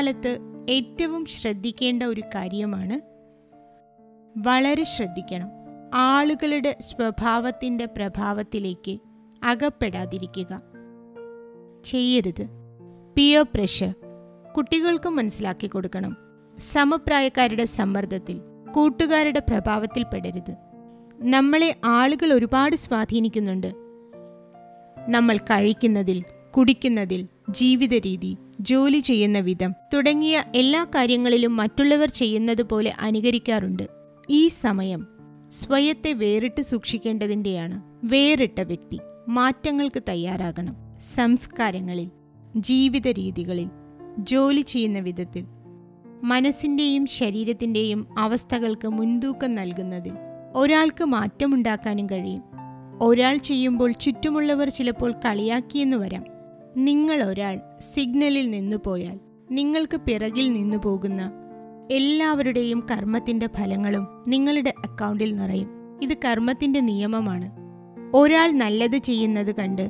ഇക്കാലത്ത് ഏറ്റവും ശ്രദ്ധിക്കേണ്ട ഒരു കാര്യമാണ് വളരെ ശ്രദ്ധിക്കണം ആളുകളുടെ സ്വഭാവത്തിൻ്റെ പ്രഭാവത്തിലേക്ക് അകപ്പെടാതിരിക്കുക ചെയ്യരുത് പിയർ പ്രഷർ കുട്ടികൾക്കും മനസ്സിലാക്കി കൊടുക്കണം സമപ്രായക്കാരുടെ സമ്മർദ്ദത്തിൽ കൂട്ടുകാരുടെ പ്രഭാവത്തിൽ പെടരുത് നമ്മളെ ആളുകൾ ഒരുപാട് സ്വാധീനിക്കുന്നുണ്ട് നമ്മൾ കഴിക്കുന്നതിൽ കുടിക്കുന്നതിൽ ജീവിത രീതി ജോലി ചെയ്യുന്ന വിധം തുടങ്ങിയ എല്ലാ കാര്യങ്ങളിലും മറ്റുള്ളവർ ചെയ്യുന്നത് പോലെ അനുകരിക്കാറുണ്ട് ഈ സമയം സ്വയത്തെ വേറിട്ട് സൂക്ഷിക്കേണ്ടതിൻ്റെയാണ് വേറിട്ട വ്യക്തി മാറ്റങ്ങൾക്ക് തയ്യാറാകണം സംസ്കാരങ്ങളിൽ ജീവിത രീതികളിൽ ജോലി ചെയ്യുന്ന വിധത്തിൽ മനസ്സിൻ്റെയും ശരീരത്തിൻ്റെയും അവസ്ഥകൾക്ക് മുൻതൂക്കം നൽകുന്നതിൽ ഒരാൾക്ക് മാറ്റമുണ്ടാക്കാനും കഴിയും ഒരാൾ ചെയ്യുമ്പോൾ ചുറ്റുമുള്ളവർ ചിലപ്പോൾ കളിയാക്കിയെന്ന് വരാം നിങ്ങൾ ഒരാൾ സിഗ്നലിൽ നിന്നു പോയാൽ നിങ്ങൾക്ക് പിറകിൽ നിന്നു പോകുന്ന എല്ലാവരുടെയും കർമ്മത്തിന്റെ ഫലങ്ങളും നിങ്ങളുടെ അക്കൗണ്ടിൽ നിറയും ഇത് കർമ്മത്തിന്റെ നിയമമാണ് ഒരാൾ നല്ലത് ചെയ്യുന്നത് കണ്ട്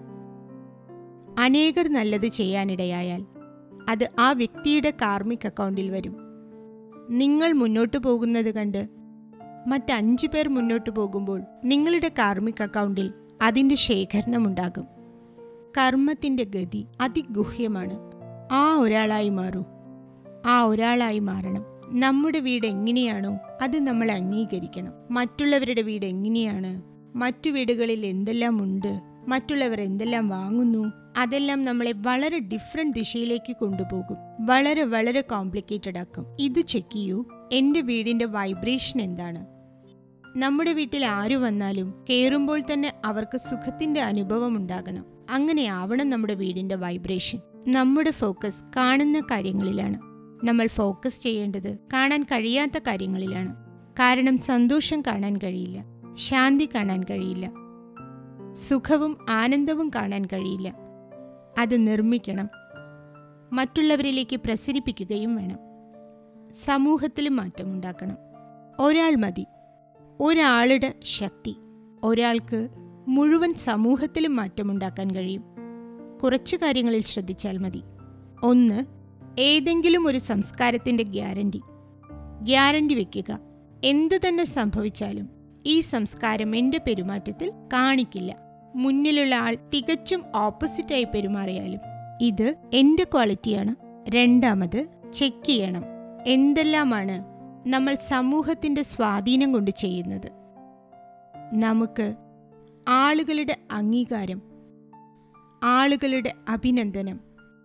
അനേകർ നല്ലത് ചെയ്യാനിടയായാൽ അത് ആ വ്യക്തിയുടെ കാർമിക് അക്കൗണ്ടിൽ വരും നിങ്ങൾ മുന്നോട്ടു പോകുന്നത് കണ്ട് മറ്റഞ്ചു പേർ മുന്നോട്ടു പോകുമ്പോൾ നിങ്ങളുടെ കാർമിക് അക്കൗണ്ടിൽ അതിൻ്റെ ശേഖരണമുണ്ടാകും കർമ്മത്തിൻ്റെ ഗതി അതിഗുഹ്യമാണ് ആ ഒരാളായി മാറൂ ആ ഒരാളായി മാറണം നമ്മുടെ വീട് എങ്ങനെയാണോ അത് നമ്മൾ അംഗീകരിക്കണം മറ്റുള്ളവരുടെ വീട് എങ്ങനെയാണ് മറ്റു വീടുകളിൽ എന്തെല്ലാം ഉണ്ട് മറ്റുള്ളവർ എന്തെല്ലാം വാങ്ങുന്നു അതെല്ലാം നമ്മളെ വളരെ ഡിഫറെന്റ് ദിശയിലേക്ക് കൊണ്ടുപോകും വളരെ വളരെ കോംപ്ലിക്കേറ്റഡ് ആക്കും ഇത് ചെക്ക് ചെയ്യൂ എൻ്റെ വീടിൻ്റെ വൈബ്രേഷൻ എന്താണ് നമ്മുടെ വീട്ടിൽ ആരു വന്നാലും കയറുമ്പോൾ തന്നെ അവർക്ക് സുഖത്തിന്റെ അനുഭവം ഉണ്ടാകണം അങ്ങനെ ആവണം നമ്മുടെ വീടിന്റെ വൈബ്രേഷൻ നമ്മുടെ ഫോക്കസ് കാണുന്ന കാര്യങ്ങളിലാണ് നമ്മൾ ഫോക്കസ് ചെയ്യേണ്ടത് കാണാൻ കഴിയാത്ത കാര്യങ്ങളിലാണ് കാരണം സന്തോഷം കാണാൻ കഴിയില്ല ശാന്തി കാണാൻ കഴിയില്ല സുഖവും ആനന്ദവും കാണാൻ കഴിയില്ല അത് നിർമ്മിക്കണം മറ്റുള്ളവരിലേക്ക് പ്രസരിപ്പിക്കുകയും വേണം സമൂഹത്തിലും മാറ്റമുണ്ടാക്കണം ഒരാൾ മതി ഒരാളുടെ ശക്തി ഒരാൾക്ക് മുഴുവൻ സമൂഹത്തിലും മാറ്റമുണ്ടാക്കാൻ കഴിയും കുറച്ച് കാര്യങ്ങളിൽ ശ്രദ്ധിച്ചാൽ മതി ഒന്ന് ഏതെങ്കിലും ഒരു സംസ്കാരത്തിൻ്റെ ഗ്യാരണ്ടി ഗ്യാരണ്ടി വെക്കുക എന്തു തന്നെ സംഭവിച്ചാലും ഈ സംസ്കാരം എൻ്റെ പെരുമാറ്റത്തിൽ കാണിക്കില്ല മുന്നിലുള്ള ആൾ തികച്ചും ഓപ്പോസിറ്റായി പെരുമാറിയാലും ഇത് എൻ്റെ ക്വാളിറ്റിയാണ് രണ്ടാമത് ചെക്ക് ചെയ്യണം എന്തെല്ലാമാണ് നമ്മൾ സമൂഹത്തിൻ്റെ സ്വാധീനം കൊണ്ട് ചെയ്യുന്നത് നമുക്ക് ആളുകളുടെ അംഗീകാരം ആളുകളുടെ അഭിനന്ദനം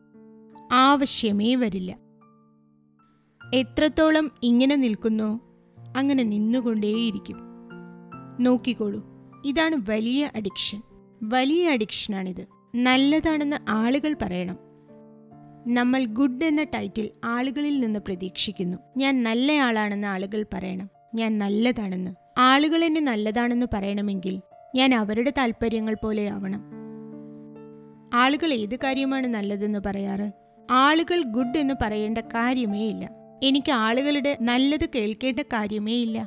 ആവശ്യമേ വരില്ല എത്രത്തോളം ഇങ്ങനെ നിൽക്കുന്നോ അങ്ങനെ നിന്നുകൊണ്ടേയിരിക്കും നോക്കിക്കോളൂ ഇതാണ് വലിയ അഡിക്ഷൻ വലിയ അഡിക്ഷനാണിത് നല്ലതാണെന്ന് ആളുകൾ പറയണം നമ്മൾ ഗുഡ് എന്ന ടൈറ്റിൽ ആളുകളിൽ നിന്ന് പ്രതീക്ഷിക്കുന്നു ഞാൻ നല്ലയാളാണെന്ന് ആളുകൾ പറയണം ഞാൻ നല്ലതാണെന്ന് ആളുകൾ എന്നെ നല്ലതാണെന്ന് പറയണമെങ്കിൽ ഞാൻ അവരുടെ താല്പര്യങ്ങൾ പോലെ ആവണം ആളുകൾ ഏത് കാര്യമാണ് നല്ലതെന്ന് പറയാറ് ആളുകൾ ഗുഡ് എന്ന് പറയേണ്ട കാര്യമേ ഇല്ല എനിക്ക് ആളുകളുടെ നല്ലത് കേൾക്കേണ്ട കാര്യമേ ഇല്ല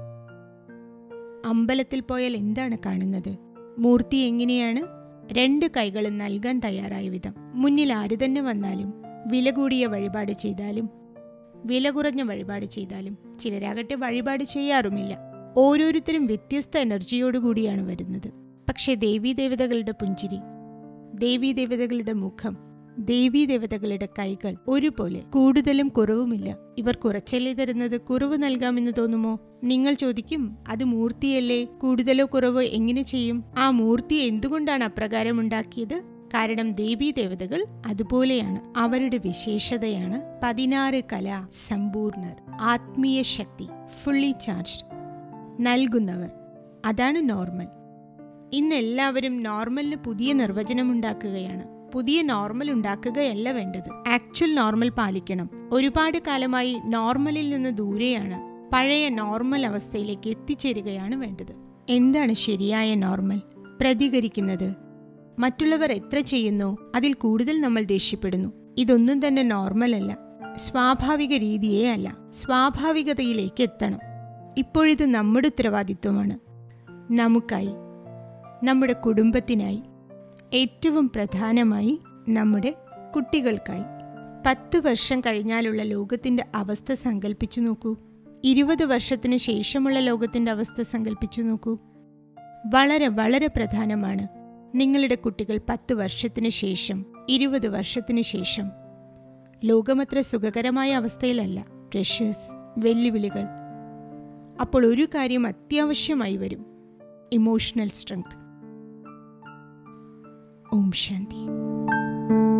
അമ്പലത്തിൽ പോയാൽ എന്താണ് കാണുന്നത് മൂർത്തി എങ്ങനെയാണ് രണ്ട് കൈകളും നൽകാൻ തയ്യാറായ വിധം മുന്നിൽ ആര് തന്നെ വന്നാലും വില കൂടിയ വഴിപാട് ചെയ്താലും വില കുറഞ്ഞ വഴിപാട് ചെയ്താലും ചിലരാകട്ടെ വഴിപാട് ചെയ്യാറുമില്ല ഓരോരുത്തരും വ്യത്യസ്ത എനർജിയോടുകൂടിയാണ് വരുന്നത് പക്ഷേ ദേവീദേവതകളുടെ പുഞ്ചിരി ദേവീദേവതകളുടെ മുഖം ദേവീദേവതകളുടെ കൈകൾ ഒരുപോലെ കൂടുതലും കുറവുമില്ല ഇവർ കുറച്ചല്ലേ തരുന്നത് കുറവ് നൽകാമെന്ന് തോന്നുമോ നിങ്ങൾ ചോദിക്കും അത് മൂർത്തിയല്ലേ കൂടുതലോ കുറവോ എങ്ങനെ ചെയ്യും ആ മൂർത്തി എന്തുകൊണ്ടാണ് അപ്രകാരം ഉണ്ടാക്കിയത് കാരണം ദേവീദേവതകൾ അതുപോലെയാണ് അവരുടെ വിശേഷതയാണ് പതിനാറ് കല സമ്പൂർണർ ആത്മീയ ശക്തി ഫുള്ളി ചാർജ്ഡ് നൽകുന്നവർ അതാണ് നോർമൽ ഇന്ന് എല്ലാവരും നോർമലിന് പുതിയ നിർവചനം ഉണ്ടാക്കുകയാണ് പുതിയ നോർമൽ ഉണ്ടാക്കുകയല്ല വേണ്ടത് ആക്ച്വൽ നോർമൽ പാലിക്കണം ഒരുപാട് കാലമായി നോർമലിൽ നിന്ന് ദൂരെയാണ് പഴയ നോർമൽ അവസ്ഥയിലേക്ക് എത്തിച്ചേരുകയാണ് വേണ്ടത് എന്താണ് ശരിയായ നോർമൽ പ്രതികരിക്കുന്നത് മറ്റുള്ളവർ എത്ര ചെയ്യുന്നോ അതിൽ കൂടുതൽ നമ്മൾ ദേഷ്യപ്പെടുന്നു ഇതൊന്നും തന്നെ നോർമൽ അല്ല സ്വാഭാവിക രീതിയേ അല്ല സ്വാഭാവികതയിലേക്ക് എത്തണം ഇപ്പോഴിത് നമ്മുടെ ഉത്തരവാദിത്വമാണ് നമുക്കായി നമ്മുടെ കുടുംബത്തിനായി ഏറ്റവും പ്രധാനമായി നമ്മുടെ കുട്ടികൾക്കായി പത്ത് വർഷം കഴിഞ്ഞാലുള്ള ലോകത്തിൻ്റെ അവസ്ഥ സങ്കല്പിച്ചു നോക്കൂ ഇരുപത് വർഷത്തിന് ശേഷമുള്ള ലോകത്തിൻ്റെ അവസ്ഥ സങ്കല്പിച്ചു നോക്കൂ വളരെ വളരെ പ്രധാനമാണ് നിങ്ങളുടെ കുട്ടികൾ പത്ത് വർഷത്തിന് ശേഷം ഇരുപത് വർഷത്തിന് ശേഷം ലോകമത്ര സുഖകരമായ അവസ്ഥയിലല്ല പ്രഷേഴ്സ് വെല്ലുവിളികൾ അപ്പോൾ ഒരു കാര്യം അത്യാവശ്യമായി വരും ഇമോഷണൽ സ്ട്രെങ്ത് ഓം ശാന്തി